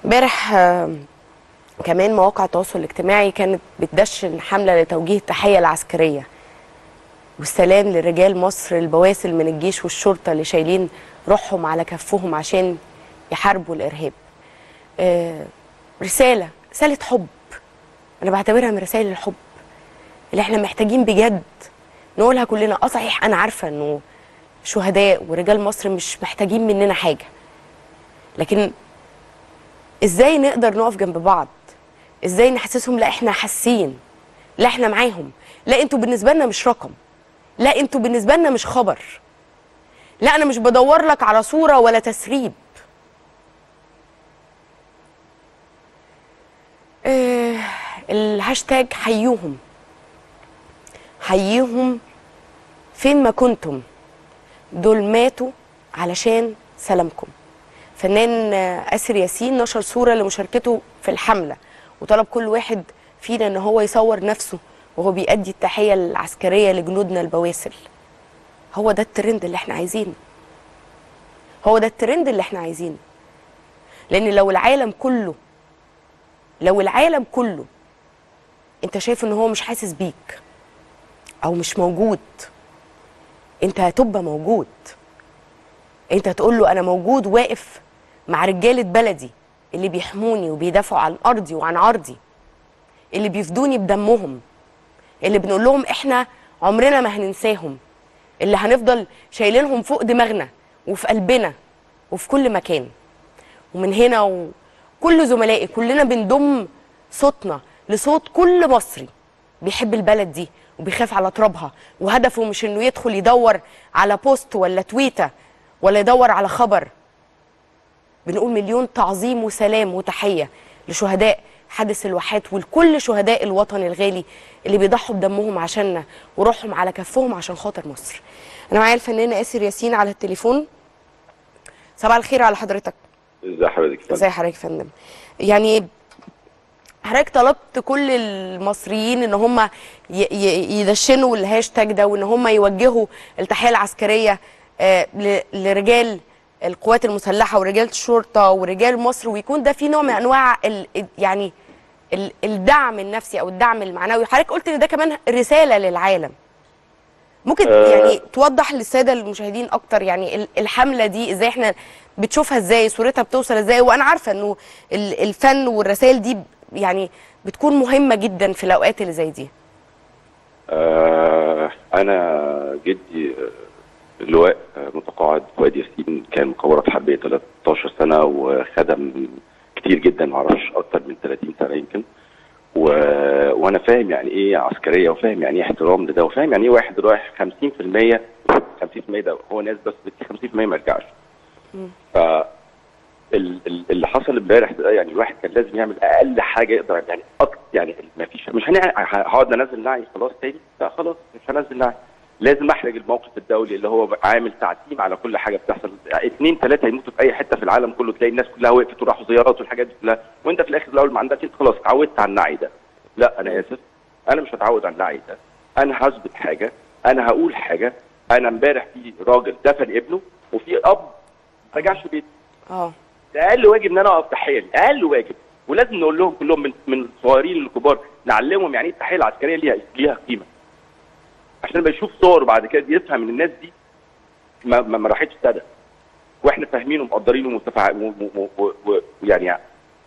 امبارح آه، كمان مواقع التواصل الاجتماعي كانت بتدشن حملة لتوجيه التحية العسكرية والسلام لرجال مصر البواسل من الجيش والشرطة اللي شايلين روحهم على كفهم عشان يحاربوا الإرهاب آه، رسالة رسالة حب أنا بعتبرها من رسائل الحب اللي احنا محتاجين بجد نقولها كلنا اه صحيح أنا عارفة إنه شهداء ورجال مصر مش محتاجين مننا حاجة لكن ازاي نقدر نقف جنب بعض ازاي نحسسهم لا احنا حاسين لا احنا معاهم لا انتوا بالنسبه لنا مش رقم لا انتوا بالنسبه لنا مش خبر لا انا مش بدور لك على صوره ولا تسريب آه الهاشتاج حيوهم حييهم فين ما كنتم دول ماتوا علشان سلامكم فنان آه، آسر ياسين نشر صورة لمشاركته في الحملة وطلب كل واحد فينا ان هو يصور نفسه وهو بيأدي التحية العسكرية لجنودنا البواسل هو ده الترند اللي احنا عايزينه هو ده الترند اللي احنا عايزينه لان لو العالم كله لو العالم كله انت شايف ان هو مش حاسس بيك او مش موجود انت هتبقى موجود انت هتقول له انا موجود واقف مع رجاله بلدي اللي بيحموني وبيدافعوا عن ارضي وعن عرضي اللي بيفدوني بدمهم اللي بنقول لهم احنا عمرنا ما هننساهم اللي هنفضل شايلينهم فوق دماغنا وفي قلبنا وفي كل مكان ومن هنا وكل زملائي كلنا بنضم صوتنا لصوت كل مصري بيحب البلد دي وبيخاف على ترابها وهدفه مش انه يدخل يدور على بوست ولا تويته ولا يدور على خبر بنقول مليون تعظيم وسلام وتحيه لشهداء حادث الواحات ولكل شهداء الوطن الغالي اللي بيضحوا بدمهم عشاننا وروحهم على كفهم عشان خاطر مصر. انا معايا الفنان آسر ياسين على التليفون. صباح الخير على حضرتك. ازي حضرتك يا فندم؟ ازي حضرتك يا فندم؟ يعني حضرتك طلبت كل المصريين ان هم ي- ي- يدشنوا الهاشتاج ده وان هم يوجهوا التحيه العسكريه آه، ل- لرجال القوات المسلحه ورجال الشرطه ورجال مصر ويكون ده في نوع من انواع ال يعني ال- الدعم النفسي او الدعم المعنوي حضرتك قلت ان ده كمان رساله للعالم ممكن آه. يعني توضح للساده المشاهدين اكتر يعني ال- الحمله دي ازاي احنا بتشوفها ازاي صورتها بتوصل ازاي وانا عارفه انه ال- الفن والرسائل دي يعني بتكون مهمه جدا في الاوقات اللي زي دي آه انا جدي آه، اللواء آه، متقاعد فؤاد ياسين كان مقاورات حربيه 13 سنه وخدم كتير جدا ما اعرفش اكتر من 30 سنه يمكن و... وانا فاهم يعني ايه عسكريه وفاهم يعني ايه احترام لده وفاهم يعني ايه واحد رايح 50% 50% ده هو ناس بس 50% ما يرجعش ف ال- ال- اللي حصل امبارح ده يعني الواحد كان لازم يعمل اقل حاجه يقدر يعني أكتر يعني ما فيش مش هنع- هقعد انزل نعي خلاص تاني لا خلاص مش هنزل نعي لازم احرج الموقف الدولي اللي هو عامل تعتيم على كل حاجه بتحصل يعني اثنين ثلاثه يموتوا في اي حته في العالم كله تلاقي الناس كلها وقفت وراحوا زيارات والحاجات دي كلها وانت في الاخر الاول ما عندكش انت خلاص اتعودت على النعي ده لا انا اسف انا مش هتعود على النعي ده انا هثبت حاجه انا هقول حاجه انا امبارح في راجل دفن ابنه وفي اب ما رجعش بيته اه ده اقل واجب ان انا اقف تحيه لي اقل واجب ولازم نقول لهم كلهم من من الصغيرين للكبار نعلمهم يعني ايه التحيه العسكريه ليها ليها قيمه عشان لما يشوف صور بعد كده يفهم ان الناس دي ما ما, ما راحتش سادة واحنا فاهمين ومقدرين ومتفع و- و- و- و- ويعني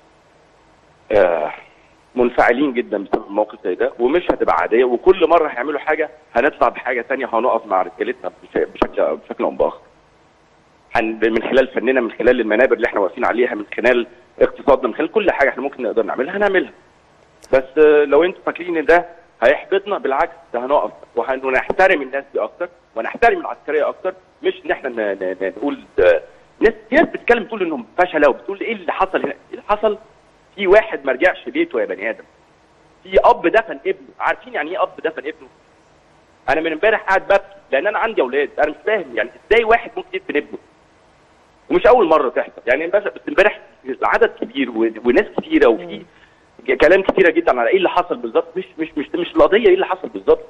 آه منفعلين جدا بسبب الموقف زي ده ومش هتبقى عاديه وكل مره هيعملوا حاجه هنطلع بحاجه ثانيه هنقف مع رجالتنا بش- بشكل بشكل او باخر هن- من خلال فننا من خلال المنابر اللي احنا واقفين عليها من خلال اقتصادنا من خلال كل حاجه احنا ممكن نقدر نعملها هنعملها بس آه، لو انتوا فاكرين ان ده هيحبطنا بالعكس ده هنقف وهن- ونحترم الناس دي اكتر ونحترم العسكريه اكتر مش ان احنا ن- ن- ن- نقول آه، ناس في ناس بتتكلم تقول انهم فشله وبتقول ايه اللي حصل هنا؟ ايه اللي حصل؟ في واحد ما رجعش بيته يا بني ادم في اب دفن ابنه عارفين يعني ايه اب دفن ابنه؟ انا من امبارح قاعد ببكي لان انا عندي اولاد انا مش فاهم يعني ازاي واحد ممكن يدفن ابنه ومش اول مره تحصل يعني بس بس امبارح عدد كبير و- وناس كتيره وفي كلام كتيره جدا على ايه اللي حصل بالظبط مش مش مش مش القضيه ايه اللي حصل بالظبط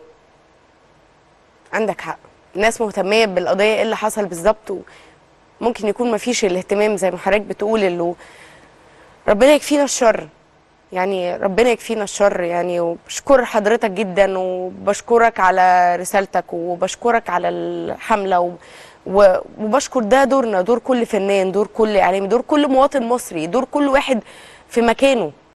عندك حق الناس مهتميه بالقضيه ايه اللي حصل بالظبط ممكن يكون ما فيش الاهتمام زي ما حضرتك بتقول اللي ربنا يكفينا الشر يعني ربنا يكفينا الشر يعني وبشكر حضرتك جدا وبشكرك على رسالتك وبشكرك على الحملة و... و... وبشكر ده دورنا دور كل فنان دور كل إعلامي دور كل مواطن مصري دور كل واحد في مكانه